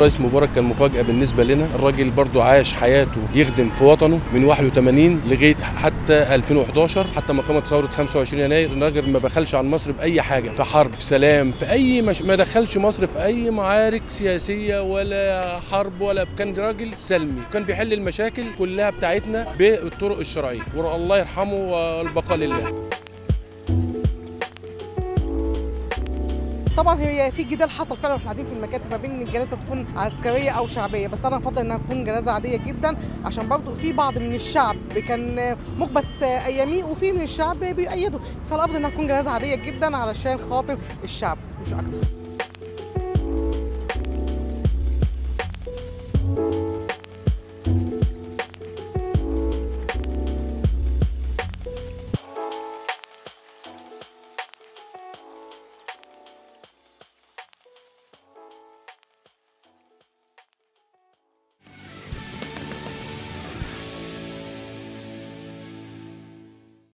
الرئيس مبارك كان مفاجاه بالنسبه لنا الراجل برضو عاش حياته يخدم في وطنه من 81 لغايه حتى 2011 حتى ما قامت ثوره 25 يناير الراجل ما بخلش عن مصر باي حاجه في حرب في سلام في اي مش... ما دخلش مصر في اي معارك سياسيه ولا حرب ولا كان راجل سلمي كان بيحل المشاكل كلها بتاعتنا بالطرق الشرعيه والله يرحمه والبقاء لله طبعا هي في جدال حصل فعلا واحنا قاعدين في المكاتب ما بين ان الجنازه تكون عسكريه او شعبيه بس انا افضل انها تكون جنازه عاديه جدا عشان برضه في بعض من الشعب كان مقبت اياميه وفي من الشعب بيأيده فالافضل انها تكون جنازه عاديه جدا علشان خاطر الشعب مش اكتر